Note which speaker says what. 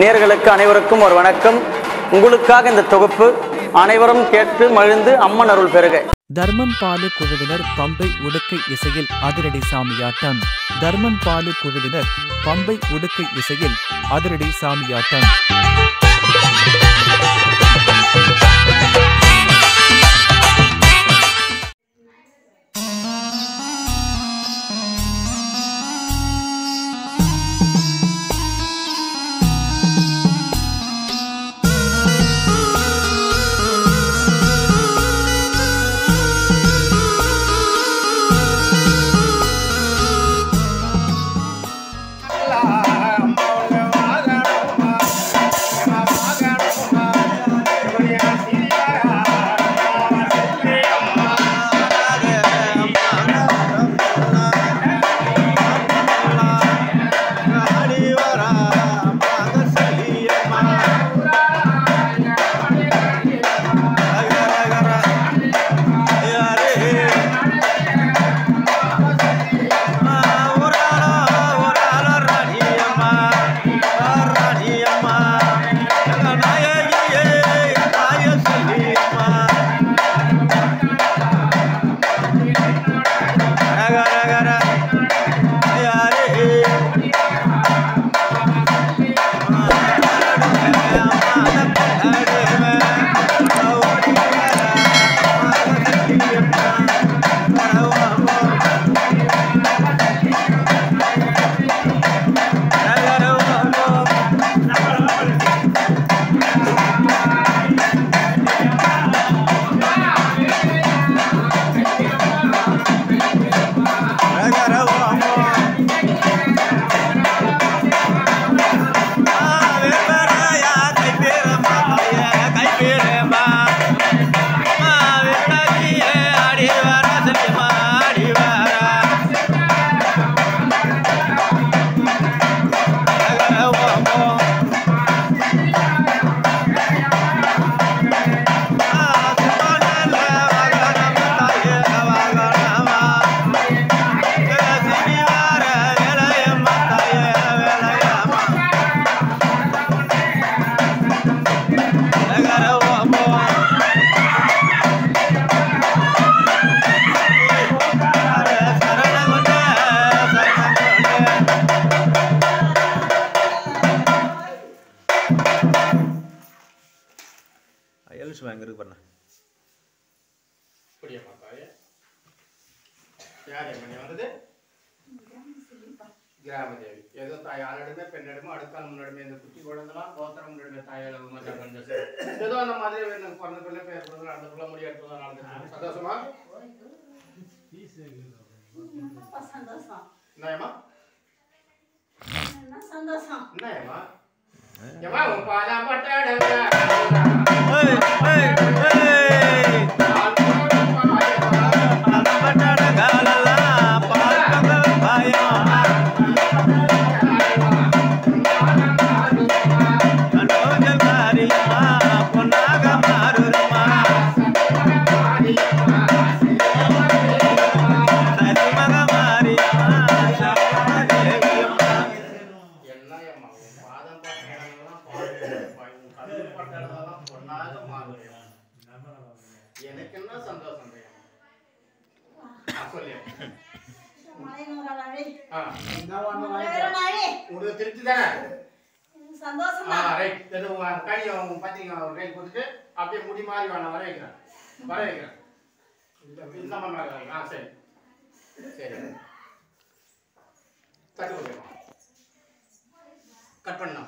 Speaker 1: நேர்களுக்கு அனைவருக்கும் ஒரு வணக்கம் உங்களுக்காக இந்த தொகுப்பு அனைவரும் கேட்டு மகிழ்ந்து அம்மன் அருள் பெறுக
Speaker 2: தர்மம் பாலு குழுவினர் பம்பை உடுக்கை இசையில் அதிரடி சாமியாட்டம் தர்மம் பாலு குழுவினர் பம்பை உடுக்கை இசையில் அதிரடி சாமியாட்டம்
Speaker 3: எலுமிச்சு அங்கே இருக்கு பாருண்ணா
Speaker 4: புரியமா தாயே யார் மணி வந்தது கிராமதேவி ஏதோ தாய் ஆளிடமே பெண்ணிடமே அடுத்தால் முன்னாடிமே இந்த குட்டி குழந்தெல்லாம் கோத்திரம் முன்னாடிமே தாயால் மற்ற கொஞ்சம் சரி. ஏதோ அந்த மாதிரி எனக்கு பிறந்த பிள்ளை பேர் கொடுத்து அந்த பிள்ளை முடிய எடுத்து நடந்து சந்தோஷமா
Speaker 5: ரொம்ப சந்தோஷம்
Speaker 4: என்னம்மா
Speaker 5: என்ன சந்தோஷம்
Speaker 4: என்னம்மா ஏமா உன் பாதம் பட்டாடங்க என்னம்மா உன் பாதம் பட்டாடங்கெல்லாம் பாடு உன் கண்ணு பட்டாடங்கெல்லாம் பொண்ணாக மாறும் எனக்கு என்ன சந்தோஷம் சொல்லு
Speaker 5: மலைநூறாளி
Speaker 4: ஆ
Speaker 5: மலைநூறாளி
Speaker 4: உங்களுக்கு திருப்தி தானே
Speaker 5: சந்தோஷமா
Speaker 4: ஆ ரைட் இது உங்க கனி உங்க பத்திரிக்கை ஒரு கையில் கொடுத்துட்டு அப்படியே முடி மாறி வேணாம் வர வைக்கிறேன் வர வைக்கிறேன் இந்த மாதிரி ஆ சரி சரி தட்டு கொடுக்கணும் கட் பண்ணா